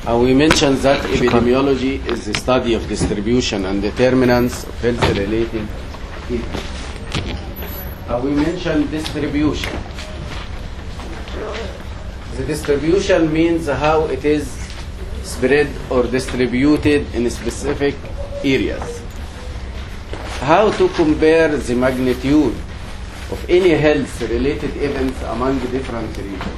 Uh, we mentioned that epidemiology is the study of distribution and determinants of health-related events. Uh, we mentioned distribution. The distribution means how it is spread or distributed in specific areas. How to compare the magnitude of any health-related events among different regions.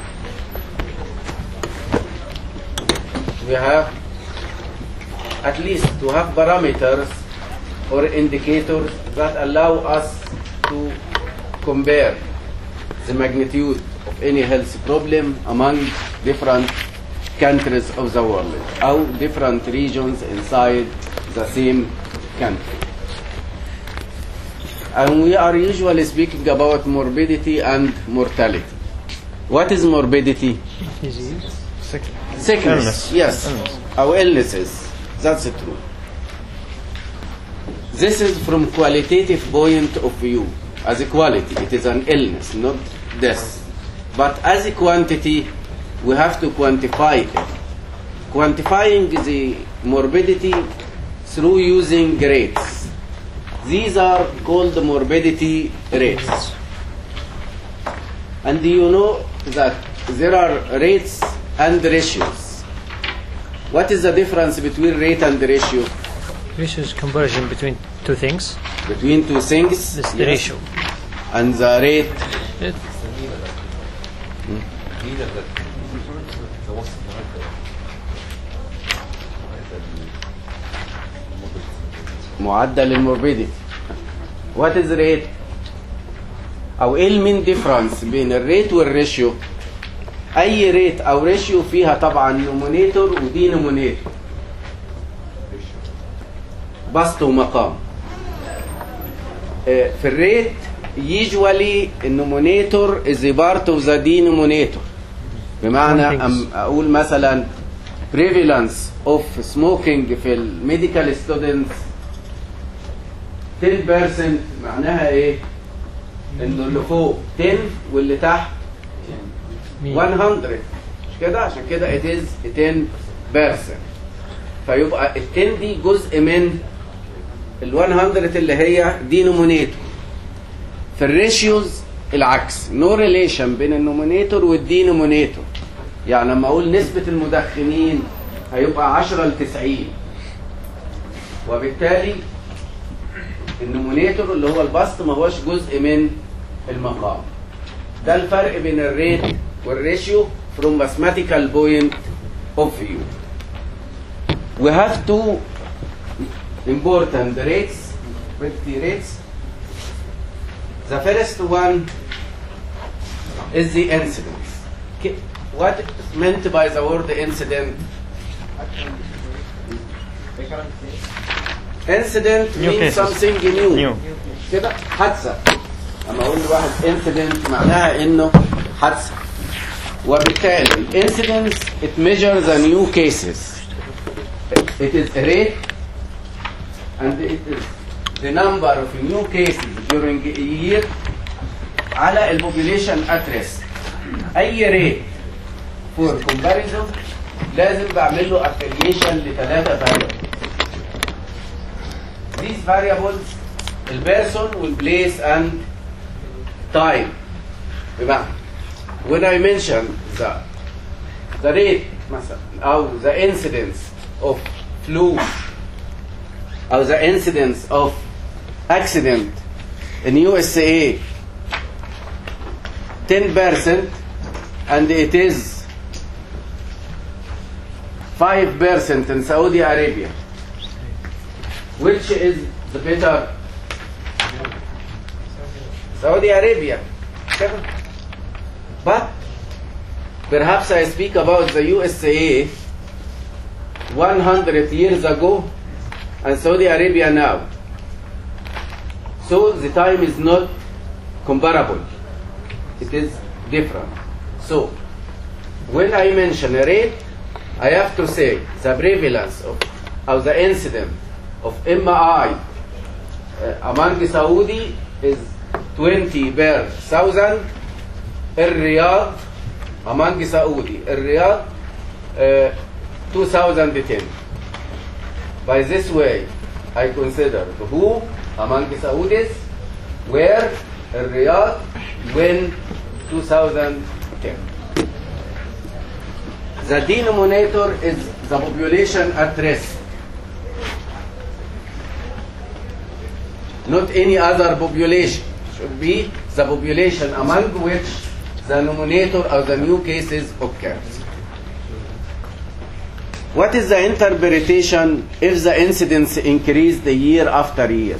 We have at least to have parameters or indicators that allow us to compare the magnitude of any health problem among different countries of the world or different regions inside the same country. And we are usually speaking about morbidity and mortality. What is morbidity? Disease. Sickness. Illness. Yes. Illness. Our illnesses. That's true. This is from qualitative point of view. As a quality, it is an illness, not death. But as a quantity, we have to quantify it. Quantifying the morbidity through using rates. These are called morbidity rates. And you know that there are rates and ratios. What is the difference between rate and ratio? Ratio is conversion between two things. Between two things? This is the yes. ratio. And the rate? It, معدل الموربيديتي وات از ريت او ايه المين ديفرنس بين الريت والريشيو اي ريت او ريشيو فيها طبعا نومينيتور ودي نومينيتور بسط ومقام آه، في الريت usually النومينيتور is a part of the denominator بمعنى One thing is- أم اقول مثلا prevalence of smoking في الميديكال students 10% معناها ايه؟ انه اللي فوق 10 واللي تحت مين؟ 100 مش كده عشان كده it is 10% فيبقى ال 10 دي جزء من ال 100 اللي هي دينومينيتور في الريشيوز العكس نو ريليشن بين النومينيتور والدينومينيتور يعني لما اقول نسبة المدخنين هيبقى 10 ل 90 وبالتالي النومينيتور اللي هو البسط ما هوش جزء من المقام ده الفرق بين الريت والريشيو from mathematical point of view we have two important rates pretty rates the first one is the incidence Ki- what is meant by the word incident incident New means cases. something new New. كده حادثه اما اقول لواحد انسيدنت معناها انه حادثه وبالتالي الانسيدنس it measures the new cases it is a rate and it is the number of new cases during a year على البوبوليشن at risk اي ريت for comparison لازم بعمل له affiliation لثلاثه variables these variables البيرسون والبليس and time بمعنى when I mention the the rate مثلا أو the incidence of flu أو the incidence of accident in USA 10% and it is 5% in Saudi Arabia which is the better Saudi Arabia كده. but perhaps I speak about the USA 100 years ago and Saudi Arabia now so the time is not comparable it is different so when I mention a rate I have to say the prevalence of, of the incident of MI uh, among Saudi is 20 per thousand الرياض among Saudi الرياض uh, 2010. By this way, I consider who among Saudis were in Riyadh when 2010. The denominator is the population at risk. Not any other population. Should be the population among which the numerator of the new cases occurs. What is the interpretation if the incidence increase the year after year?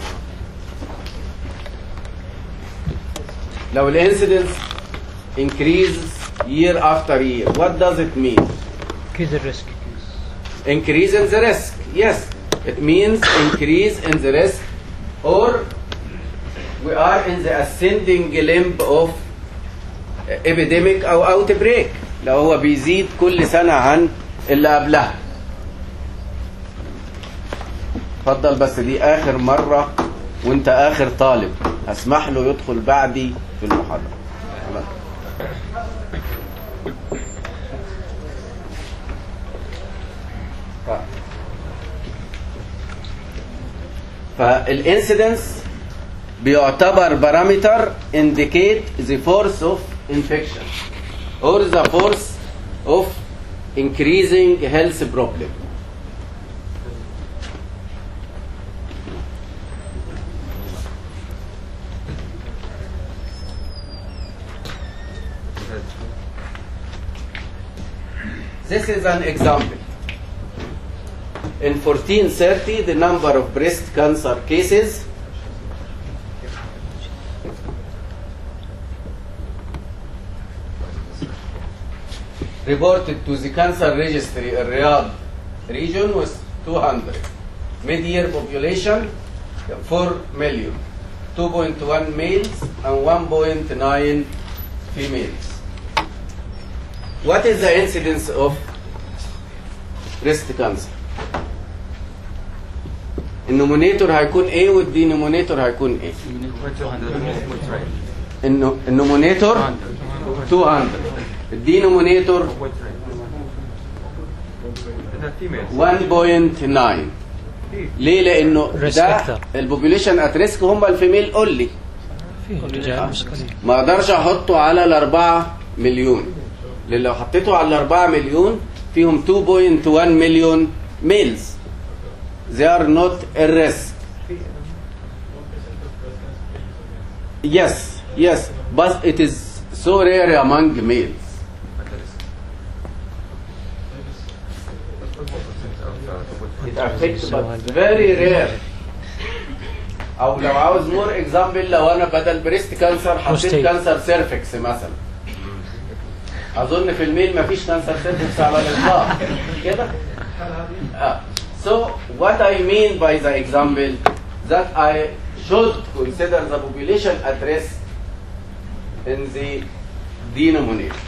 لو الانسيدنس increases year after year, what does it mean? Increase the risk. Increase in the risk. Yes, it means increase in the risk or we are in the ascending limb of epidemic او outbreak لو هو بيزيد كل سنة عن اللي قبلها اتفضل بس دي اخر مرة وانت اخر طالب اسمح له يدخل بعدي في المحاضرة خلاص. ف- فالانسيدنس بيعتبر بارامتر indicate the force of infection or the force of increasing health problem This is an example. In 1430, the number of breast cancer cases reported to the cancer registry in Riyadh region was 200. Mid-year population 4 million, 2.1 males and 1.9 females. What is the incidence of breast cancer? النومينيتور هيكون ايه والدينومينيتور هيكون ايه؟ النو- النومينيتور 200 الدينومينيتور 1.9 ليه؟ لانه Risk ده أكتر. البوبوليشن ات ريسك هم الفيميل اونلي فيه رجال مش قليل ما اقدرش احطه على الأربعة مليون لان لو حطيته على الأربعة مليون فيهم 2.1 مليون ميلز they are not a risk yes yes but it is so rare among males it affects but very rare او لو عاوز مور اكزامبل لو انا بدل بريست كانسر حطيت Prostate. كانسر سيرفكس مثلا اظن في الميل مفيش كانسر سيرفكس على الاطلاق كده آه. so what I mean by the example that I should consider the population at risk in the denominator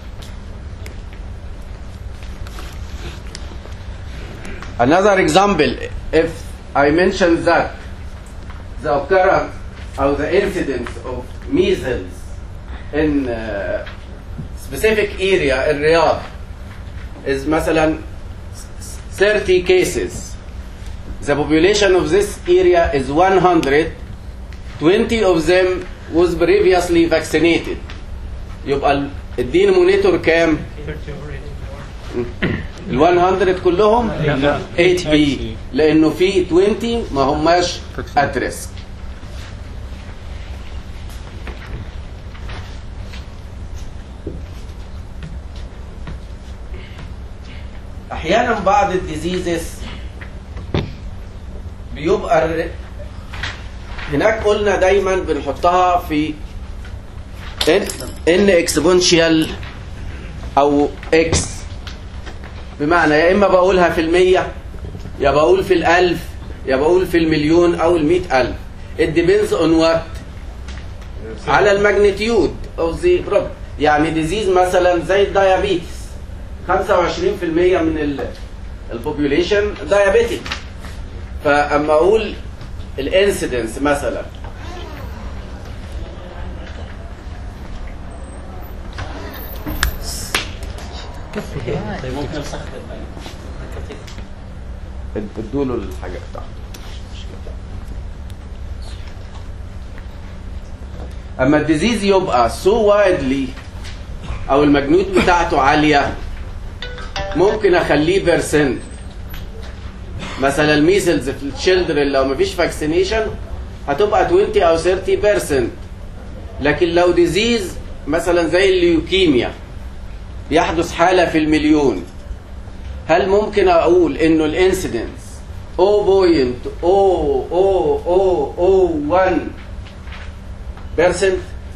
Another example, if I mention that the occurrence or the incidence of measles in uh, specific area in Riyadh is مثلا 30 cases. The population of this area is 100. 20 of them was previously vaccinated. يبقى ال- الدينومينيتور كام؟ ال 100 كلهم لا. 8 بي لانه في 20 ما هماش at risk احيانا بعض الديزيزز بيبقى الر- هناك قلنا دايما بنحطها في ان ان اكسبونشال او اكس بمعنى يا اما بقولها في المية يا بقول في الالف يا بقول في المليون او المئة الف it depends on what على الماجنتيود of the problem يعني ديزيز مثلا زي الديابيتس 25% من ال البوبيوليشن دايابيتيك فاما اقول الانسيدنس مثلا كفي هي طيب ممكن نسخن ادوا له الحاجه بتاعته اما الديزيز يبقى سو وايدلي او المجنود بتاعته عاليه ممكن اخليه بيرسنت مثلا الميسلز في التشيلدرن لو مفيش فاكسينيشن هتبقى 20 او 30 لكن لو ديزيز مثلا زي الليوكيميا يحدث حاله في المليون هل ممكن اقول انه الانسيدنس 0.00001 بيرسنت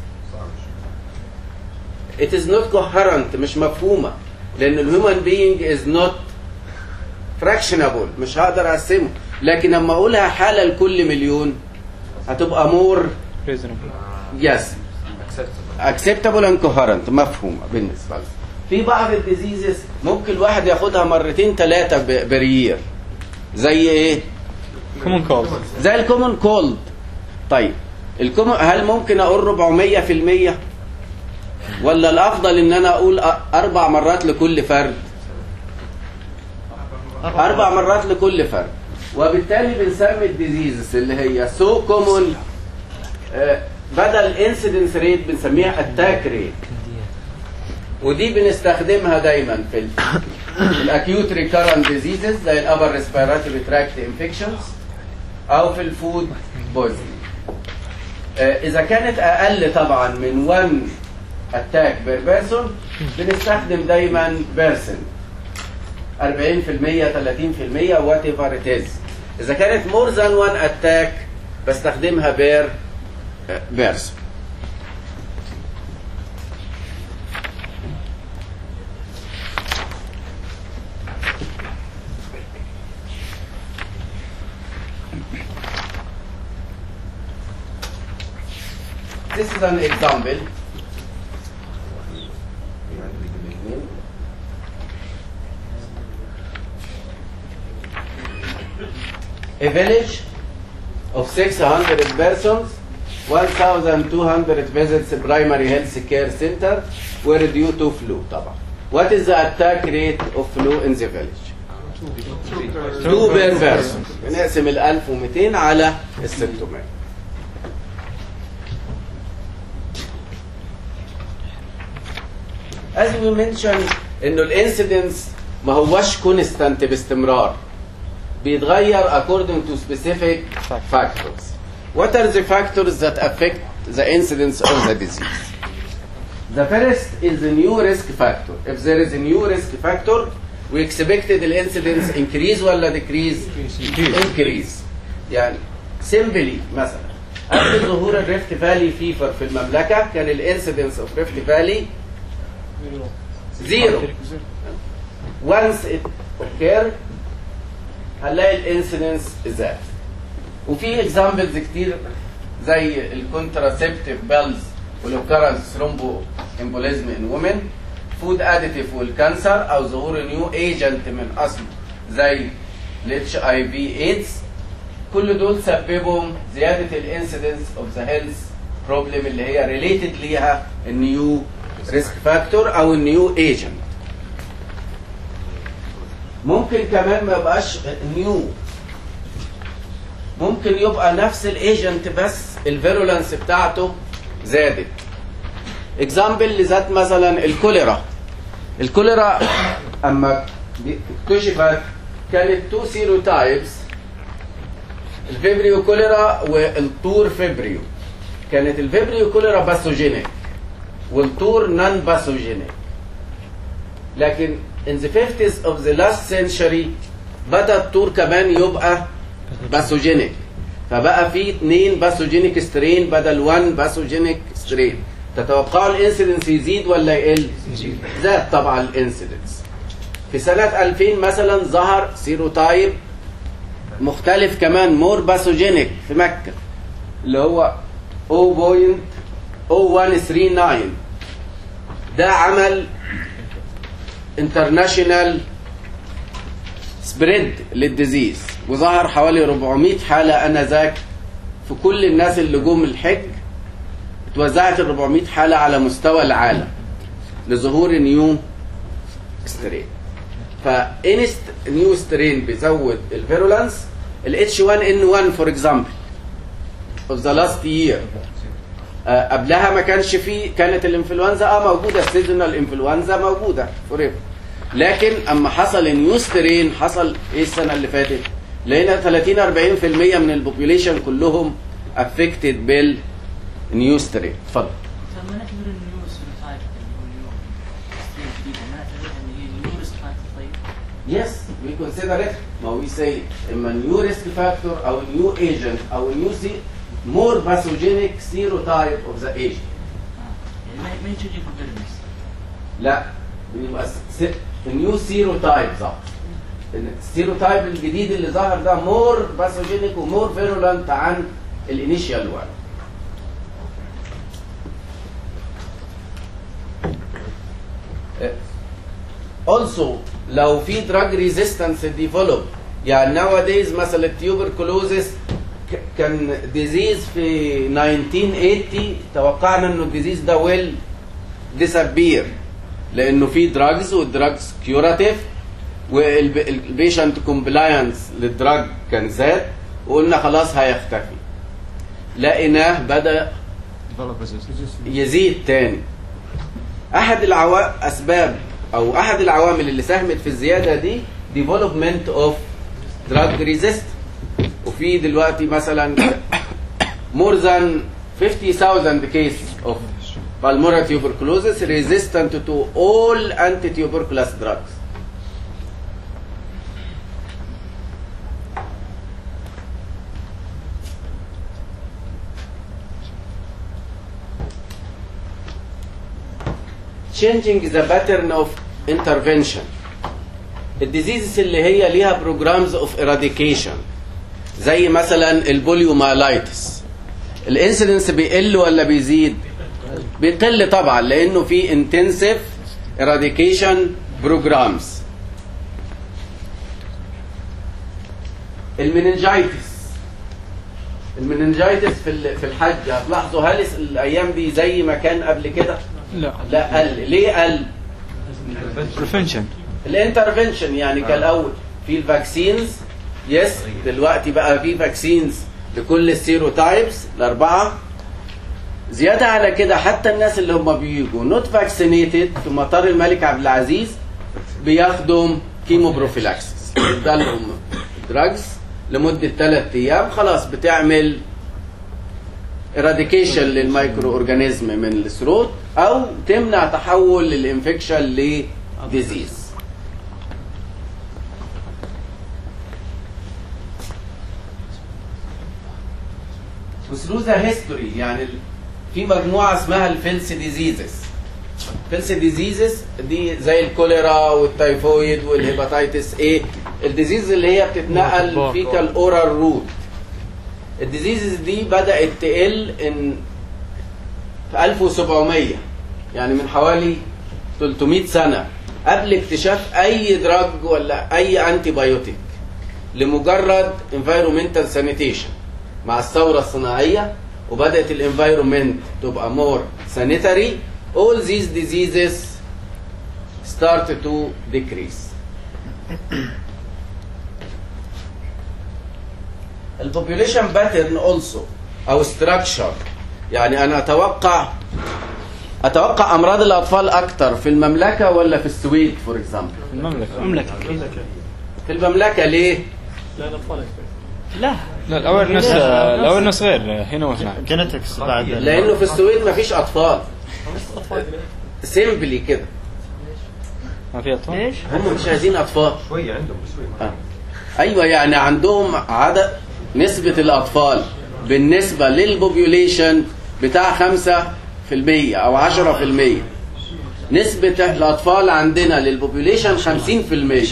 it is not coherent مش مفهومه لان الهيومن بينج از نوت fractionable مش هقدر اقسمه لكن لما اقولها حاله لكل مليون هتبقى مور يس acceptable and coherent مفهومه بالنسبه لنا في بعض الديزيزز ممكن الواحد ياخدها مرتين ثلاثه بريير زي ايه كومون كولز زي الكومون كولد طيب الكومون هل ممكن اقول 400% ولا الافضل ان انا اقول أ- اربع مرات لكل فرد اربع مرات لكل فرد وبالتالي بنسمي الديزيزز اللي هي سو كومون بدل انسيدنس ريت بنسميها اتاك ريت ودي بنستخدمها دايما في الاكيوت ريكارنت ديزيزز زي الابر ريسبيراتوري تراكت انفكشنز او في الفود بويزنج اذا كانت اقل طبعا من 1 اتاك بير بيرسون بنستخدم دايما بيرسون 40% 30% وات ايفر ات از اذا كانت مور ذان 1 اتاك بستخدمها بير بيرسون This is an example. A village of 600 persons, 1,200 visits a primary health care center were due to flu طبعا. What is the attack rate of flu in the village? 2 per person. بنقسم ال 1200 على ال 600. As we mentioned انه الانسيدنس ما هوش كونستانت باستمرار بيتغير according to specific factors. What are the factors that affect the incidence of the disease? The first is the new risk factor. If there is a new risk factor, we expected the incidence increase ولا decrease? Increase. يعني simply مثلا قبل ظهور الريفت فالي فيفر في المملكة كان الانسيدنس اوف ريفت فالي زيرو once it occurred هنلاقي الانسيدنس زاد وفي اكزامبلز كتير زي الكونتراسبتيف بيلز والاوكرنس ثرومبو امبوليزم ان وومن فود اديتيف والكانسر او ظهور نيو ايجنت من اصله زي الاتش اي في ايدز كل دول سببوا زياده الانسيدنس اوف ذا هيلث بروبلم اللي هي ريليتد ليها النيو ريسك فاكتور او النيو ايجنت ممكن كمان ما يبقاش نيو ممكن يبقى نفس الايجنت بس الفيرولانس بتاعته زادت اكزامبل لذات مثلا الكوليرا الكوليرا اما اكتشفت كانت تو سيروتايبس الفيبريو كوليرا والطور فيبريو كانت الفيبريو كوليرا باثوجينيك والطور نون باثوجينيك لكن in the 50s of the last century بدا الطور كمان يبقى باثوجينيك فبقى في اثنين باثوجينيك سترين بدل 1 باثوجينيك سترين تتوقعوا الانسيدنس يزيد ولا يقل؟ زاد طبعا الانسيدنس في سنة 2000 مثلا ظهر سيروتايب مختلف كمان مور باثوجينيك في مكة اللي هو 0.0139 ده عمل انترناشونال سبريد للديزيز وظهر حوالي 400 حالة انذاك في كل الناس اللي جم الحج اتوزعت ال 400 حالة على مستوى العالم لظهور نيو سترين فاني نيو سترين بيزود الفيرولانس الاتش 1 ان 1 فور اكزامبل اوف ذا لاست يير قبلها ما كانش فيه كانت الانفلونزا اه موجوده السيزونال انفلونزا موجوده فور لكن اما حصل نيو سترين حصل ايه السنه اللي فاتت لقينا 30 40% من البوبيوليشن كلهم افكتد بالنيو سترين اتفضل طب ما نعتبر النيو سينوتايب اللي هو النيو سترين جديدة ما نعتبرها ان هي نيو ريسك فاكتور طيب؟ Yes, we consider it. ما we say اما new risk factor او new agent او new se- more pathogenic serotype of the agent. اه يعني ما ما ينشجع في البيرنس لا بيبقى نيو سيروتايب ظهر السيروتايب الجديد اللي ظهر ده مور باثوجينيك ومور فيرولنت عن الانيشال وان also لو في drug resistance develop يعني nowadays مثلا التيوبركلوزيس كان ديزيز في 1980 توقعنا انه الديزيز ده ويل disappear لانه في دراجز والدراجز كيوراتيف والبيشنت كومبلاينس للدراج كان زاد وقلنا خلاص هيختفي لقيناه بدا يزيد تاني احد العوا... اسباب او احد العوامل اللي ساهمت في الزياده دي development of drug resist وفي دلوقتي مثلا more than 50,000 cases of pulmonary tuberculosis resistant to all anti-tuberculous drugs. Changing the pattern of intervention. الديزيزز اللي هي ليها بروجرامز اوف eradication زي مثلا البوليومايلايتس الانسيدنس بيقل ولا بيزيد؟ بيقل طبعا لانه في انتنسيف eradication programs المننجايتس المننجايتس في ال- في الحج هتلاحظوا هل الس- الايام دي زي ما كان قبل كده؟ لا لا قل ليه قل؟ prevention الانترفنشن يعني كالاول في الفاكسينز يس دلوقتي بقى في فاكسينز لكل السيروتايبس الاربعه زياده على كده حتى الناس اللي هم بيجوا نوت فاكسينيتد في مطار الملك عبد العزيز بياخدوا كيمو بروفيلاكسس لهم دراجز لمده ثلاث ايام خلاص بتعمل eradication للمايكرو اورجانيزم من الثروت او تمنع تحول الانفكشن لديزيز وثرو ذا هيستوري يعني ال- في مجموعه اسمها الفيلس ديزيزز فيلس ديزيزز دي زي الكوليرا والتيفويد والهيباتيتس ايه الديزيز اللي هي بتتنقل فيكال اورال روت الديزيزز دي بدات تقل ان في 1700 يعني من حوالي 300 سنه قبل اكتشاف اي دراج ولا اي انتي بايوتيك لمجرد environmental sanitation مع الثوره الصناعيه وبدات الانفايرومنت تبقى مور sanitary all these diseases start to decrease البوبوليشن باترن اولسو او ستراكشر يعني انا اتوقع اتوقع امراض الاطفال اكتر في المملكه ولا في السويد فور اكزامبل المملكة مملكة في المملكه ليه لا لا الاويرنس الاويرنس غير هنا وهناك جينيتكس بعد لانه في السويد ما فيش اطفال سيمبلي كده ما في اطفال ايش؟ هم مش عايزين اطفال شوية عندهم بسويد آه. ايوه يعني عندهم عدد نسبة الاطفال بالنسبة للبوبيوليشن بتاع 5% او 10% نسبة الاطفال عندنا للبوبيوليشن 50%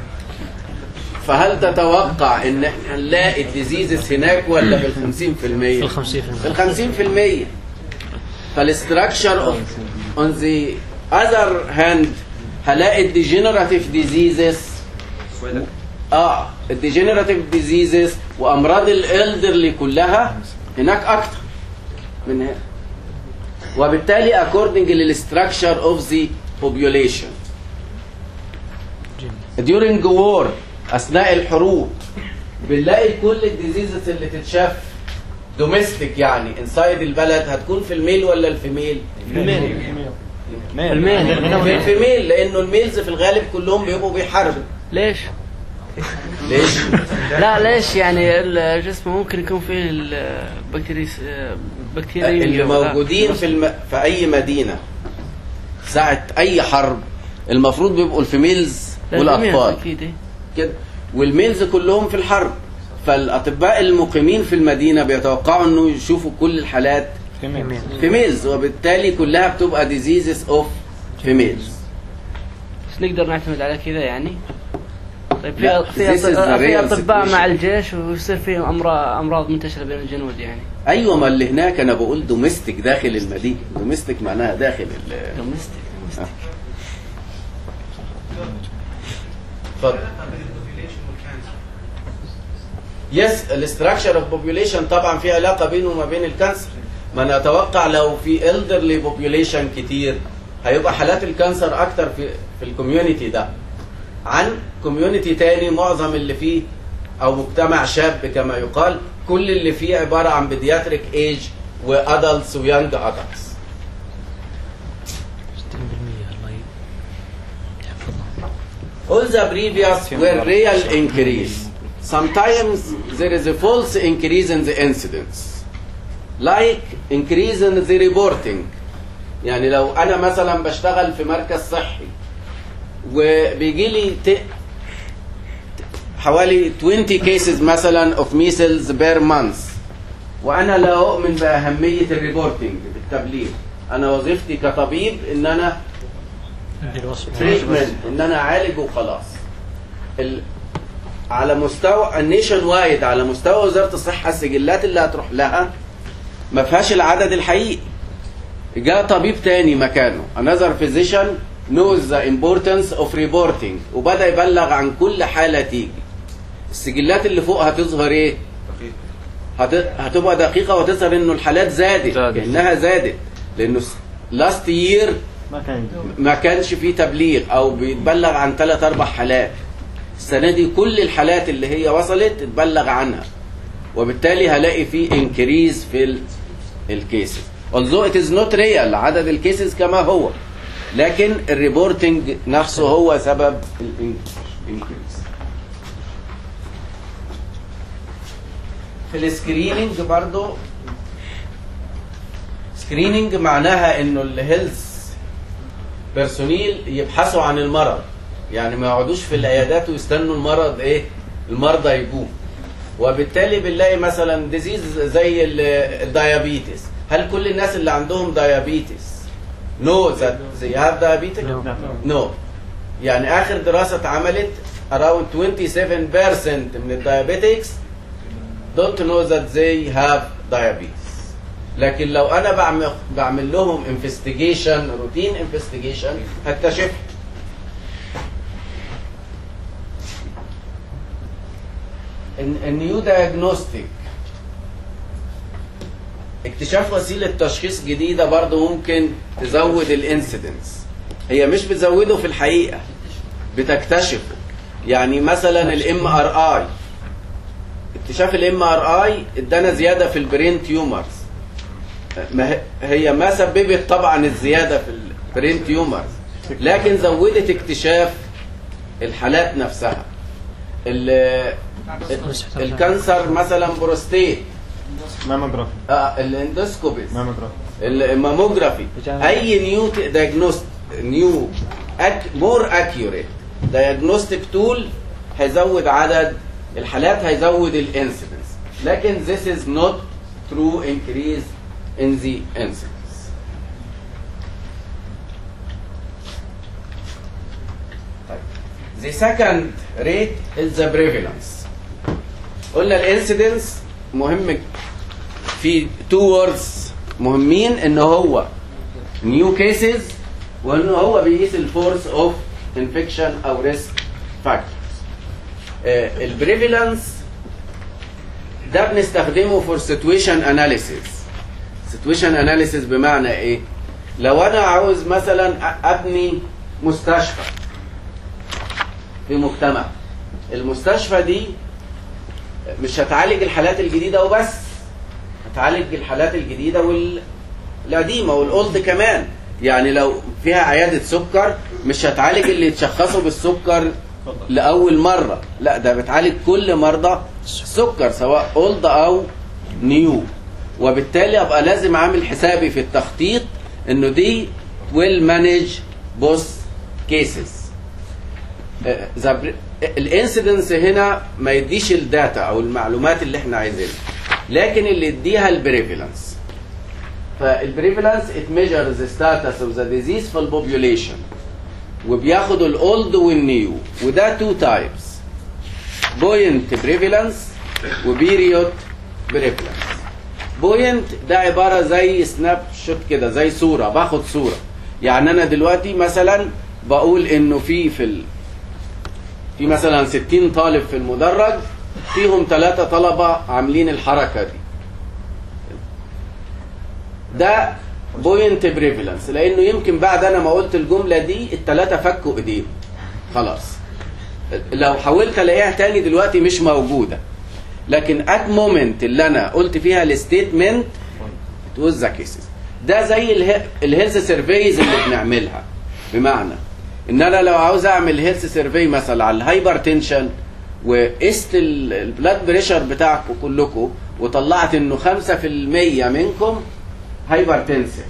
فهل تتوقع ان احنا نلاقي الديزيزز هناك ولا في ال 50%؟ في الخمسين في في ال 50% فالستراكشر اوف اون ذا اذر هاند هلاقي الديجنراتيف ديزيزز اه الديجنراتيف ديزيزز وامراض الالدرلي كلها هناك اكتر من هنا وبالتالي according للستراكشر اوف ذا population during war اثناء الحروب بنلاقي كل الديزيزز اللي تتشاف دوميستيك يعني انسايد البلد هتكون في الميل ولا الفيميل؟ ميل في الفيميل لانه الميلز في الغالب كلهم بيبقوا بيحاربوا ليش؟ ليش؟ لا ليش يعني الجسم ممكن يكون فيه البكتيريا بكتيريا اللي موجودين في الم... في اي مدينه ساعه اي حرب المفروض بيبقوا الفيميلز والاطفال اكيد إيه. كده والميلز كلهم في الحرب فالاطباء المقيمين في المدينه بيتوقعوا انه يشوفوا كل الحالات فيميلز وبالتالي كلها بتبقى ديزيزز اوف فيميلز بس نقدر نعتمد على كذا يعني طيب لا، في this is the في في real اطباء situation. مع الجيش ويصير في امراض امراض منتشره بين الجنود يعني ايوه ما اللي هناك انا بقول دوميستيك داخل المدينه دوميستيك معناها داخل ال دومستيك دومستيك اتفضل يس الاستراكشر اوف بوبيوليشن طبعا في علاقه بينه وما بين الكانسر ما انا اتوقع لو في الدرلي بوبيوليشن كتير هيبقى حالات الكانسر اكتر في في الكوميونتي ده عن كوميونتي تاني معظم اللي فيه او مجتمع شاب كما يقال كل اللي فيه عباره عن بيدياتريك ايج وادلتس ويانج ادلتس 60% الله يحفظهم All the previous were real increase. Sometimes there is a false increase in the incidence. Like increase in the reporting. يعني لو أنا مثلا بشتغل في مركز صحي وبيجي لي ت... حوالي 20 cases مثلا of measles per month وأنا لا أؤمن بأهمية الريبورتنج بالتبليغ أنا وظيفتي كطبيب إن أنا عندي الوصف تريتمنت ان انا اعالج وخلاص ال... على مستوى النيشن وايد على مستوى وزاره الصحه السجلات اللي هتروح لها ما فيهاش العدد الحقيقي جاء طبيب تاني مكانه another physician knows the importance of reporting وبدا يبلغ عن كل حاله تيجي السجلات اللي فوق هتظهر ايه هت... هتبقى دقيقه وتظهر انه الحالات زادت زادت. كانها زادت لانه لاست يير ما كان ما كانش فيه تبليغ او بيتبلغ عن ثلاث اربع حالات السنه دي كل الحالات اللي هي وصلت اتبلغ عنها وبالتالي هلاقي فيه انكريز في الكيسز although it is not real عدد الكيسز كما هو لكن الريبورتنج نفسه هو سبب الانكريز في السكريننج برضو سكريننج معناها انه الهيلث بيرسونيل يبحثوا عن المرض يعني ما يقعدوش في العيادات ويستنوا المرض ايه المرضى يجوا وبالتالي بنلاقي مثلا ديزيز زي ال- الديابيتس هل كل الناس اللي عندهم ديابيتس نو ذات زي هاف ديابيتس نو يعني اخر دراسه اتعملت around 27% من الديابيتكس don't know that they have diabetes لكن لو انا بعمل بعمل لهم انفستيجيشن روتين انفستيجيشن هكتشف النيو دايجنوستيك اكتشاف وسيله تشخيص جديده برضه ممكن تزود الانسيدنس هي مش بتزوده في الحقيقه بتكتشفه يعني مثلا الام ار اي اكتشاف الام ار اي ادانا زياده في البرين تيومرز ما هي- هي ما سببت طبعا الزياده في البرين تيومرز لكن زودت اكتشاف الحالات نفسها ال- الكانسر مثلا بروستيت ماموجرافي آه، الاندوسكوبيز ماموجرافي الماموجرافي اي نيو دايجنوست نيو مور اكيوريت دايجنوستيك تول هيزود عدد الحالات هيزود الانسيدنس لكن this is not true increase in the incidence طيب. The second rate is the prevalence قلنا الانسيدنس مهم في تو ووردز مهمين ان هو نيو كيسز وان هو بيقيس الفورس اوف انفكشن او ريسك فاكتورز البريفالنس ده بنستخدمه فور سيتويشن اناليسيس سيتويشن اناليسيس بمعنى ايه لو انا عاوز مثلا أ- ابني مستشفى في مجتمع المستشفى دي مش هتعالج الحالات الجديدة وبس هتعالج الحالات الجديدة والقديمة والأولد كمان يعني لو فيها عيادة سكر مش هتعالج اللي يتشخصوا بالسكر لأول مرة لا ده بتعالج كل مرضى سكر سواء أولد أو نيو وبالتالي أبقى لازم أعمل حسابي في التخطيط إنه دي will manage both cases الانسيدنس هنا ما يديش الداتا او المعلومات اللي احنا عايزينها لكن اللي يديها البريفالنس فالبريفالنس it measures the status of the disease في البوبيوليشن وبياخد الاولد والنيو وده تو تايبس بوينت بريفالنس وبيريود بريفالنس بوينت ده عباره زي سناب شوت كده زي صوره باخد صوره يعني انا دلوقتي مثلا بقول انه في في ال... في مثلا 60 طالب في المدرج فيهم ثلاثة طلبة عاملين الحركة دي ده بوينت بريفالنس لانه يمكن بعد انا ما قلت الجملة دي الثلاثة فكوا ايديهم خلاص لو حاولت الاقيها تاني دلوقتي مش موجودة لكن ات مومنت اللي انا قلت فيها الستيتمنت توز كيسز ده زي الهيلث سيرفيز اللي بنعملها بمعنى ان انا لو عاوز اعمل هيلث سيرفي مثلا على الهايبر تنشن وقست البلاد بريشر بتاعكم كلكم وطلعت انه 5% منكم هايبر تنسن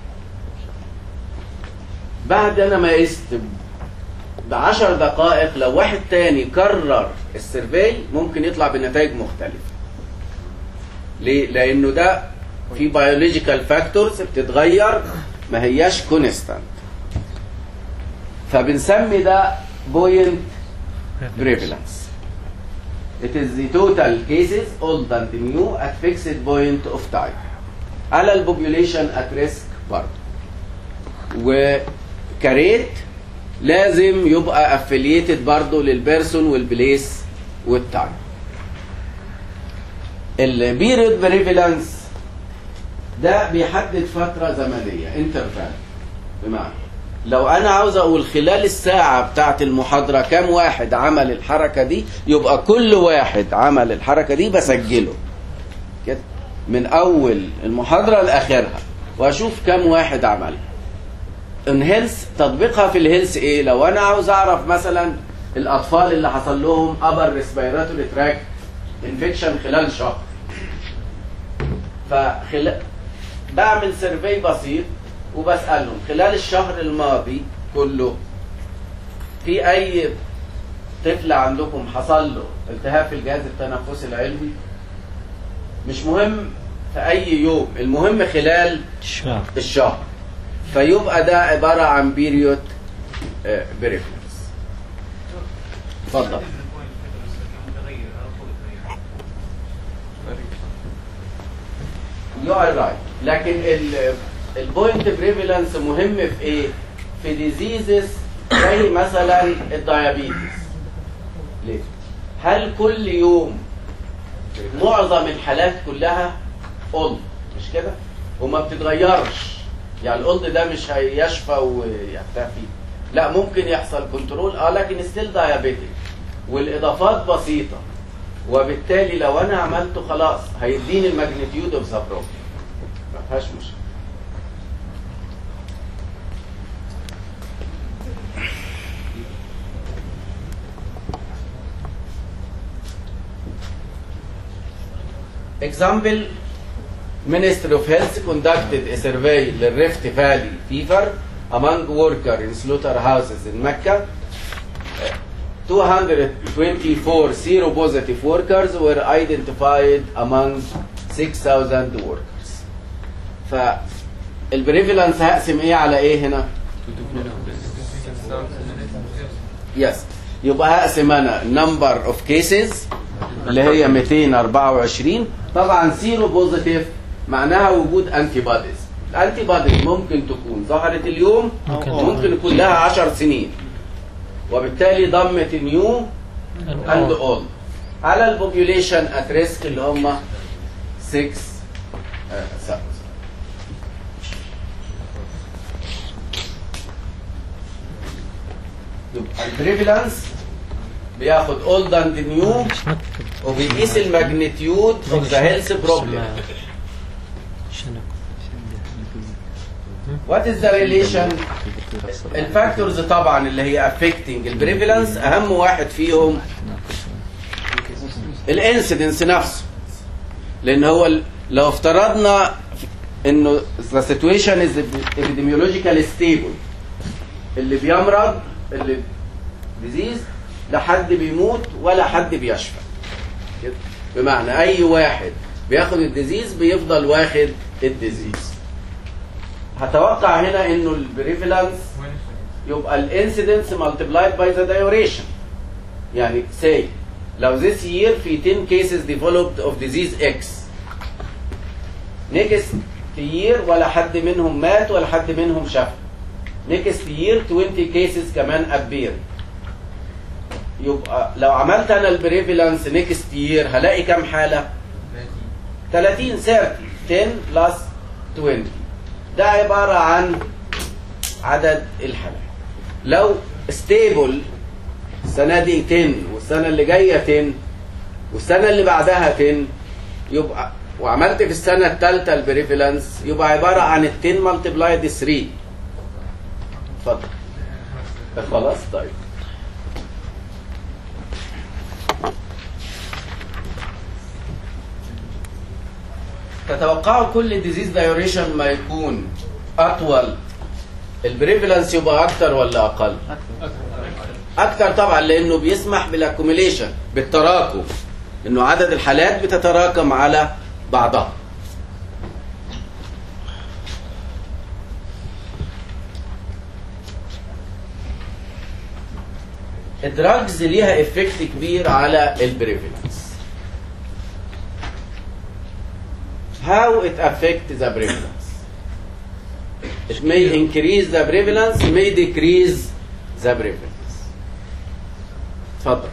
بعد انا ما قست ب 10 دقائق لو واحد تاني كرر السيرفي ممكن يطلع بنتائج مختلفه ليه لانه ده في بيولوجيكال فاكتورز بتتغير ما هياش كونستانت فبنسمي ده بوينت prevalence. It is the total cases old and new at fixed point of time. على البوبوليشن at risk برضه. وكريت لازم يبقى affiliated برضه للبيرسون والبليس والتايم. البيريود بريفالنس ده بيحدد فترة زمنية انترفال بمعنى لو انا عاوز اقول خلال الساعة بتاعت المحاضرة كام واحد عمل الحركة دي يبقى كل واحد عمل الحركة دي بسجله كده من اول المحاضرة لاخرها واشوف كام واحد عمل الهيلث تطبيقها في الهيلث ايه لو انا عاوز اعرف مثلا الاطفال اللي حصل لهم ابر ريسبيراتوري تراك انفكشن خلال شهر فخلال بعمل سيرفي بسيط وبسألهم خلال الشهر الماضي كله في أي طفل عندكم حصل له التهاب في الجهاز التنفسي العلوي مش مهم في أي يوم المهم خلال الشهر الشهر فيبقى ده عبارة عن بيريود بريفرنس اتفضل يو ار رايت لكن ال البوينت بريفالنس مهم في ايه؟ في ديزيزز زي مثلا الديابيتس ليه؟ هل كل يوم معظم الحالات كلها اولد مش كده؟ وما بتتغيرش يعني الاولد ده مش هيشفى ويختفي لا ممكن يحصل كنترول اه لكن ستيل دايابيتك والاضافات بسيطه وبالتالي لو انا عملته خلاص هيديني الماجنتيود اوف ذا بروبلم ما فيهاش مشكله Example, Ministry of Health conducted a survey للريفت فالي fever among workers in slaughterhouses in Mecca. Uh, 224 seropositive workers were identified among 6,000 workers. فالبريفالنس هقسم ايه على ايه هنا؟ يس يبقى هقسم انا number of cases اللي هي 224 طبعا سيرو بوزيتيف معناها وجود انتي بوديز الانتي بوديز ممكن تكون ظهرت اليوم ممكن. وممكن يكون لها 10 سنين وبالتالي ضمت نيو اند اولد على البوبيوليشن ات ريسك اللي هم 6 سبت يبقى البريفالنس بياخد اولد اند نيو وبيقيس الماجنتيود اوف ذا هيلث بروبلم وات از ذا ريليشن الفاكتورز طبعا اللي هي افكتنج البريفالنس اهم واحد فيهم الانسيدنس نفسه لان هو ال- لو افترضنا انه the situation is epidemiologically stable اللي بيمرض اللي ديزيز لا حد بيموت ولا حد بيشفى كده. بمعنى اي واحد بياخد الديزيز بيفضل واخد الديزيز هتوقع هنا انه البريفالنس يبقى الانسيدنس multiplied by the duration يعني say لو this year في 10 cases developed of disease X next year ولا حد منهم مات ولا حد منهم شفى next year 20 cases كمان appear يبقى لو عملت انا البريفالنس next year هلاقي كام حالة 30 30 10 plus 20 ده عبارة عن عدد الحالات لو ستيبل السنة دي 10 والسنة اللي جاية 10 والسنة اللي بعدها 10 يبقى وعملت في السنة الثالثة البريفالنس يبقى عبارة عن ال 10 ملتبلايد 3 اتفضل خلاص طيب تتوقعوا كل ديزيز دايوريشن ما يكون اطول البريفالنس يبقى اكتر ولا اقل اكتر طبعا لانه بيسمح بالاكوميليشن بالتراكم انه عدد الحالات بتتراكم على بعضها الدراجز ليها افكت كبير على البريفالنس how it affect the prevalence. It may increase the prevalence, may decrease the prevalence. اتفضل.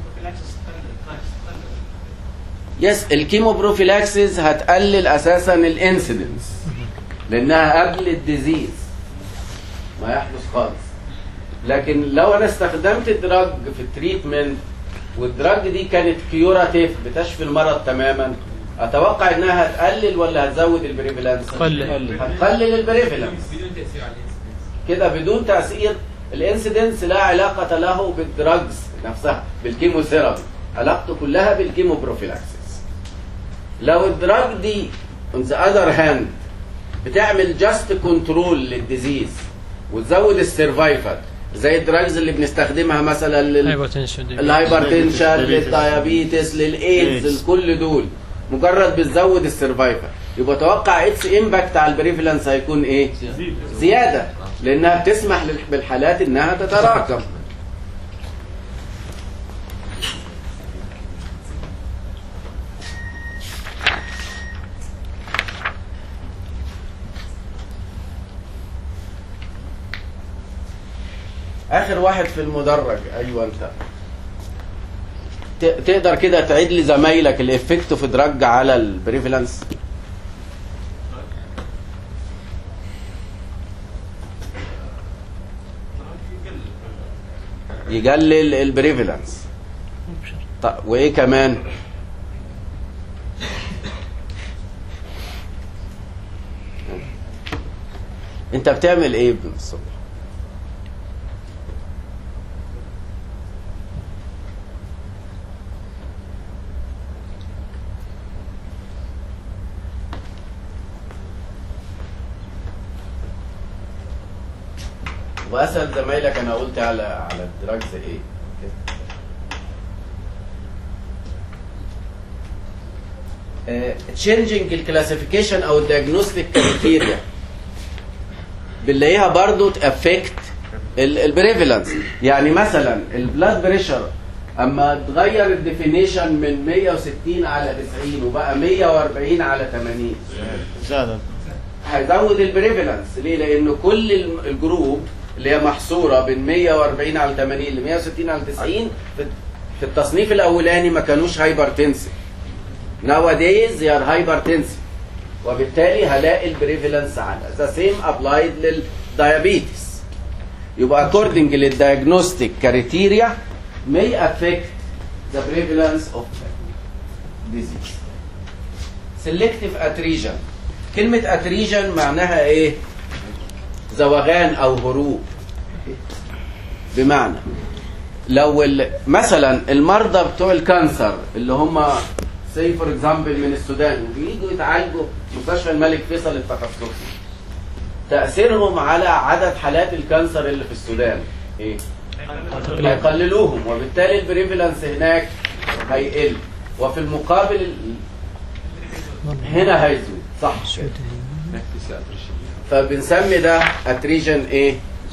يس الكيموبروفيلاكسيس هتقلل اساسا الانسيدنس لانها قبل الديزيز ما يحدث خالص لكن لو انا استخدمت دراج في التريتمنت والدراج دي كانت كيوراتيف بتشفي المرض تماما اتوقع انها هتقلل ولا هتزود البريفالنس قلل. هتقلل البريفالنس بدون تاثير على الانسان كده بدون تاثير الانسيدنس لا علاقه له بالدراجز نفسها بالكيموثيرابي علاقته كلها بالكيموبروفيلاكسيس لو الدراج دي on the other hand بتعمل جاست كنترول للديزيز وتزود السرفايفل زي الدراجز اللي بنستخدمها مثلا لل... هايبرتنشن الهايبرتنشن للديابيتس للايدز لكل دول مجرد بتزود السرفايفل يبقى توقع اتس امباكت على البريفالنس هيكون ايه زياده لانها بتسمح لل- بالحالات انها تتراكم اخر واحد في المدرج ايوه انت ت- تقدر كده تعيد لزمايلك الافكت في دراج على البريفالنس يقلل البريفالنس طيب وايه كمان انت بتعمل ايه ابن الصبح واسال زمايلك انا قلت على على الدراجز ايه تشينجينج الكلاسيفيكيشن او الدياجنوستيك كريتيريا بنلاقيها برضو تافكت البريفالنس يعني مثلا البلاد بريشر اما تغير الديفينيشن من 160 على 90 وبقى 140 على 80 زادت هيزود البريفالنس ليه؟ لأن كل الم- الجروب اللي هي محصورة بين 140 على 80 ل 160 على 90 في- في التصنيف الأولاني ما كانوش هايبرتنسيف. nowadays they are hypertensive وبالتالي هلاقي البريفالنس على ذا سيم ابلايد للدايابيتس يبقى according للدياجنوستيك كريتيريا may affect the prevalence of disease selective attrition كلمة attrition معناها ايه زوغان او هروب بمعنى لو ال- مثلا المرضى بتوع الكانسر اللي هم سي فور اكزامبل من السودان وبييجوا يتعالجوا في مستشفى الملك فيصل التخصصي تأثيرهم على عدد حالات الكانسر اللي في السودان ايه؟ هيقللوهم وبالتالي البريفلنس هناك هيقل وفي المقابل هنا هيزيد صح فبنسمي ده اتريجن ايه؟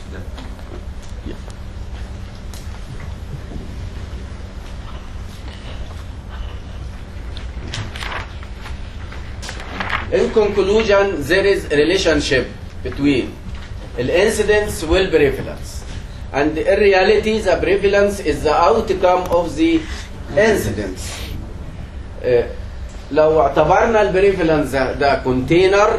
In conclusion, there is a relationship between the incidence will prevalence. And in reality, the prevalence is the outcome of the incidence. آه، لو اعتبرنا البريفلنس ده كونتينر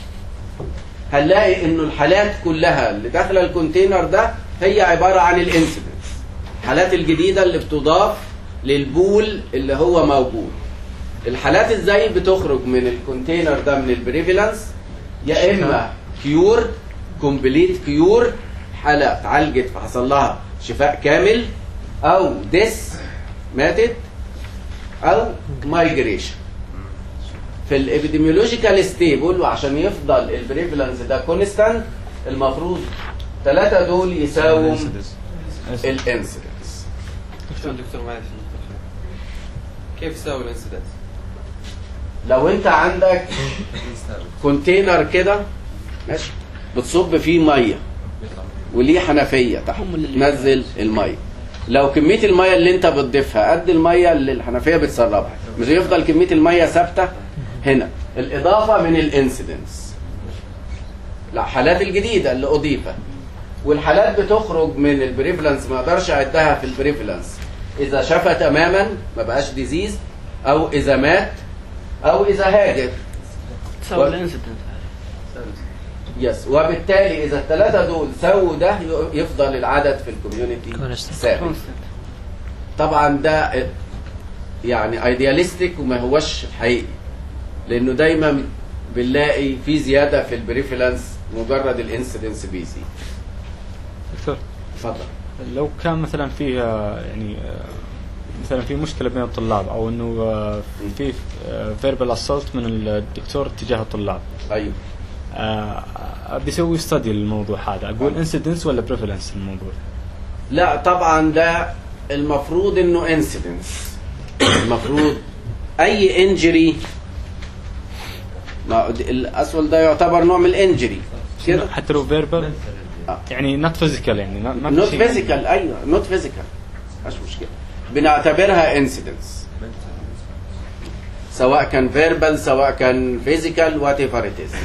هنلاقي انه الحالات كلها اللي داخله الكونتينر ده هي عباره عن الانسيدنس الحالات الجديده اللي بتضاف للبول اللي هو موجود الحالات ازاي بتخرج من الكونتينر ده من البريفلنس يا اما كيور كومبليت كيور حاله اتعالجت فحصل لها شفاء كامل او ديس ماتت او مايجريشن في الابيديميولوجيكال ستيبل وعشان يفضل البريفلنس ده كونستانت المفروض ثلاثه دول يساووا الانسيدنس دكتور دكتور معلش كيف يساوي الانسدنس؟ لو انت عندك كونتينر كده ماشي بتصب فيه ميه وليه حنفيه تحت تنزل الميه لو كميه الميه اللي انت بتضيفها قد الميه اللي الحنفيه بتسربها مش هيفضل كميه الميه ثابته هنا الاضافه من الانسيدنس لا حالات الجديده اللي اضيفت والحالات بتخرج من البريفلنس ما اقدرش اعدها في البريفلنس اذا شفى تماما ما بقاش ديزيز او اذا مات او اذا هاجر تساوي و- الانسيدنت يس وبالتالي اذا الثلاثه دول سووا ده ي- يفضل العدد في الكوميونتي ثابت طبعا ده يعني ايدياليستيك وما هوش حقيقي لانه دايما بنلاقي في زياده في البريفلنس مجرد الانسيدنس بيزيد دكتور اتفضل لو كان مثلا في آه، يعني آه، مثلا في مشكله بين الطلاب او انه آه، في فيربال اسولت من الدكتور تجاه الطلاب ايوه آه، بيسوي ستدي للموضوع هذا اقول انسيدنس ولا بريفلنس الموضوع لا طبعا ده المفروض انه انسيدنس المفروض اي انجري ما الاسول ده يعتبر نوع من الانجري كده حتى لو فيربال آه. يعني نوت فيزيكال يعني ما- ما في نوت شيء- فيزيكال ايوه نوت فيزيكال مش مشكله بنعتبرها انسيدنس سواء كان فيربال سواء كان فيزيكال وات ايفر ات از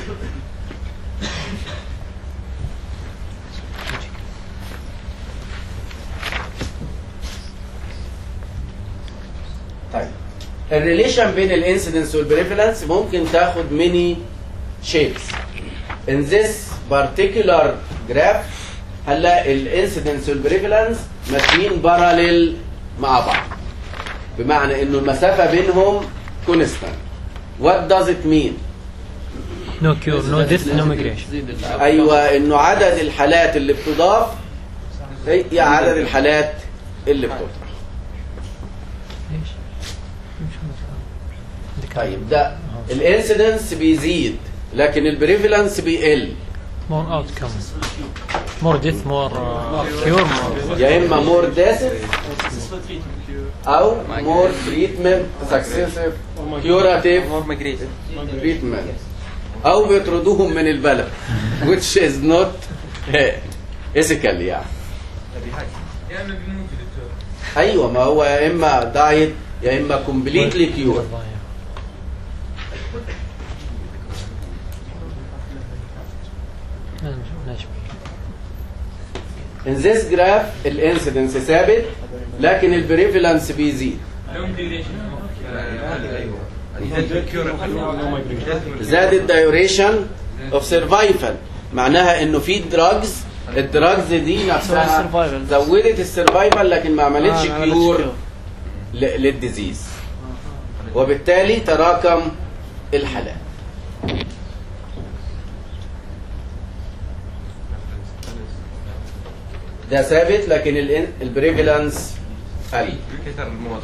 طيب الريليشن بين الانسيدنس والبريفلنس ممكن تاخد ميني شيبس in this particular graph هنلاقي الانسيدنس والبريفلنس ماشيين باراليل مع بعض بمعنى انه المسافه بينهم كونستانت what does it mean No cure, no death, no migration. ايوه انه عدد الحالات اللي بتضاف هي عدد الحالات اللي بتطرح طيب ده الانسيدنس بيزيد لكن البريفلنس بيقل More outcome. More death, more uh, cure, more. يا اما مور ديسف او مور تريتمنت سكسيسيف كيوراتيف مور مايجريشن تريتمنت او بيطردوهم من البلد which is not ethical يعني يا اما بيموتوا دكتور ايوه ما هو يا اما دايت يا اما كومبليتلي كيور ماشي in this graph الانسيدنس ثابت لكن البريفلنس بيزيد لهم ديوريشن ايوه زاد الدايوريشن اوف سرفايفل معناها انه في دراجز الدراجز دي نفسها survival. زودت السرفايفل لكن ما عملتش آه، ما عملتش كيور كيور. ل- للديزيز وبالتالي تراكم الحالات ده ثابت لكن البريفالنس قل كثر المواد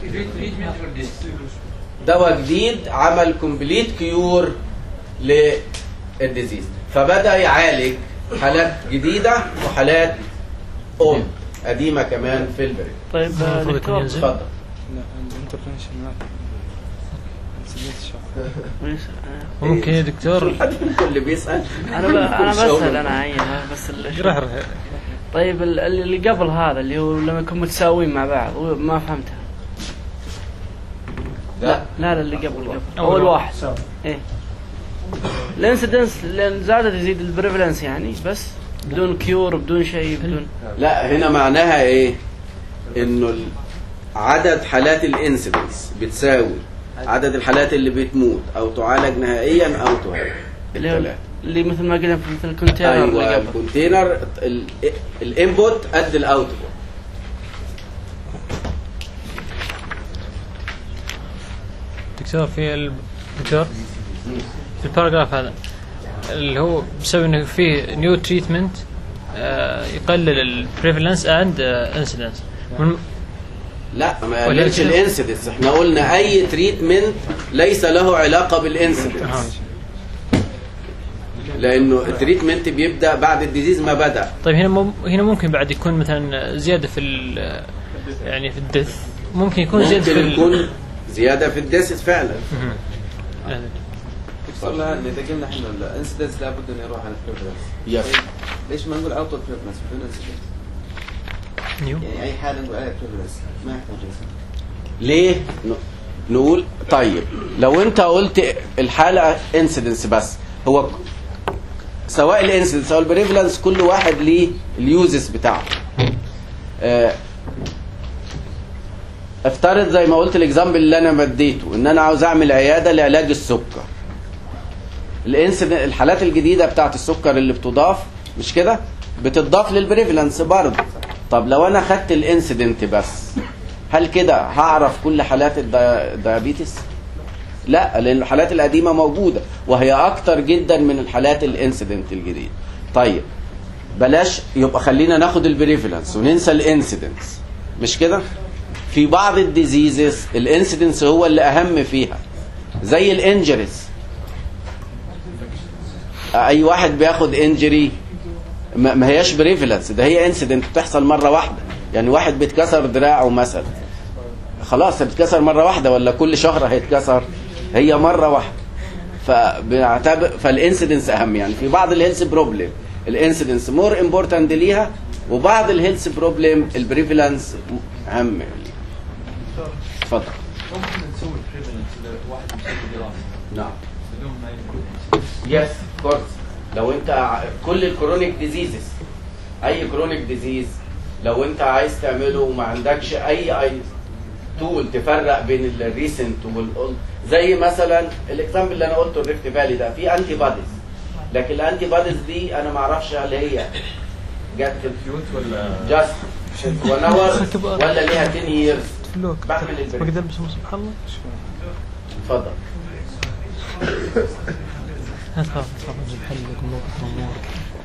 دواء جديد عمل كومبليت كيور للديزيز فبدا يعالج حالات جديده وحالات اولد قديمه كمان في البريد طيب آه، المفروض يكون دكتور ينزل. اتفضل لا الانترفنشن ما نسيت الشرح. مش- آه، ممكن يا دكتور اللي بيسال انا ب... انا كل شغل. بسال انا عين ها، بس ال- رح رح طيب ال- اللي قبل هذا اللي هو لما يكون متساويين مع بعض هو ما فهمتها لا لا لا اللي قبل قبل أول اول واحد. واحد ايه الانسيدنس لان زادت يزيد البريفلنس يعني بس بدون كيور بدون شيء بدون لا هنا معناها ايه انه ال- عدد حالات الانسيدنس بتساوي عدد الحالات اللي بتموت او تعالج نهائيا او تهاجم اللي هو الثلاثة. اللي مثل ما قلنا في مثل الكونتينر اللي ايوه قبل الكونتينر ال- الانبوت قد الاوتبوت دكتور في ال- دكتور في الباراجراف هذا اللي هو بسبب انه في نيو تريتمنت يقلل البريفالنس اند انسيدنس لا ما ولا قلتش كده؟ الانسيدنس احنا قلنا اي تريتمنت ليس له علاقه بالانسيدنس لانه التريتمنت بيبدا بعد الديزيز ما بدا طيب هنا مم هنا ممكن بعد يكون مثلا زياده في ال- يعني في الدث ممكن يكون زياده في ممكن ال- يكون زياده في الديسس فعلا مهم. يعني دكتور الان اذا قلنا احنا الانسدنس لابد انه يروح على البريفرنس يس ليش ما نقول اوتو بريفرنس بدون انسدنس؟ نيو يعني اي حاله نقول عليها بريفرنس ما يحتاج incidence. ليه ن- نقول طيب لو انت قلت الحاله انسيدنس بس هو ك- سواء الانسيدنس او البريفلنس كل واحد ليه اليوزز بتاعه آه، افترض زي ما قلت الاكزامبل اللي انا مديته ان انا عاوز اعمل عياده لعلاج السكر الانسيدنت الحالات الجديده بتاعت السكر اللي بتضاف مش كده بتضاف للبريفلنس برضه طب لو انا خدت الانسيدنت بس هل كده هعرف كل حالات الدا- الديابيتس لا لان الحالات القديمه موجوده وهي اكتر جدا من الحالات الانسيدنت الجديد طيب بلاش يبقى خلينا ناخد البريفلنس وننسى الانسيدنس مش كده في بعض الديزيزز الانسيدنس هو اللي اهم فيها زي الانجريز اي واحد بياخد انجري ما ما هياش بريفلنس ده هي انسيدنت بتحصل مره واحده يعني واحد بيتكسر دراعه مثلا خلاص بتتكسر مره واحده ولا كل شهر هيتكسر هي مره واحده فبنعتبر فالانسيدنس اهم يعني في بعض الهيلث بروبلم الانسيدنس مور امبورتنت ليها وبعض الهيلث بروبلم البريفلنس اهم ليها اتفضل ممكن نسوي بريفلنس اذا واحد مسوي دراسه نعم بدون ما يكون يس كورس لو انت ع- كل الكرونيك ديزيزز اي كرونيك ديزيز لو انت عايز تعمله وما عندكش اي اي تول تفرق بين الريسنت والاولد زي مثلا الاكزامبل اللي انا قلته الريفت فالي ده في انتي بوديز لكن الانتي بوديز دي انا ما اعرفش هل هي جت كيوت ولا جاست ونور ولا ليها 10 ييرز بعمل ما البريد قدر بسم سبحان الله اتفضل لا تخاف تخاف من محل امورك امورك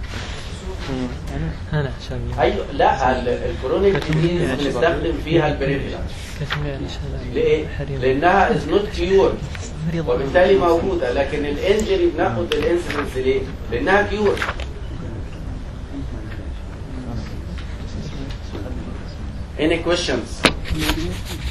انا عشان ايوه لا ال- الكرونيك ديزيز بنستخدم فيها البريفلانس كتمين عشان ليه؟ حريم. لانها از نوت كيور مريض وبالتالي موجوده لكن الانجري بناخد الانسيدنس ليه؟ لانها كيور Any questions?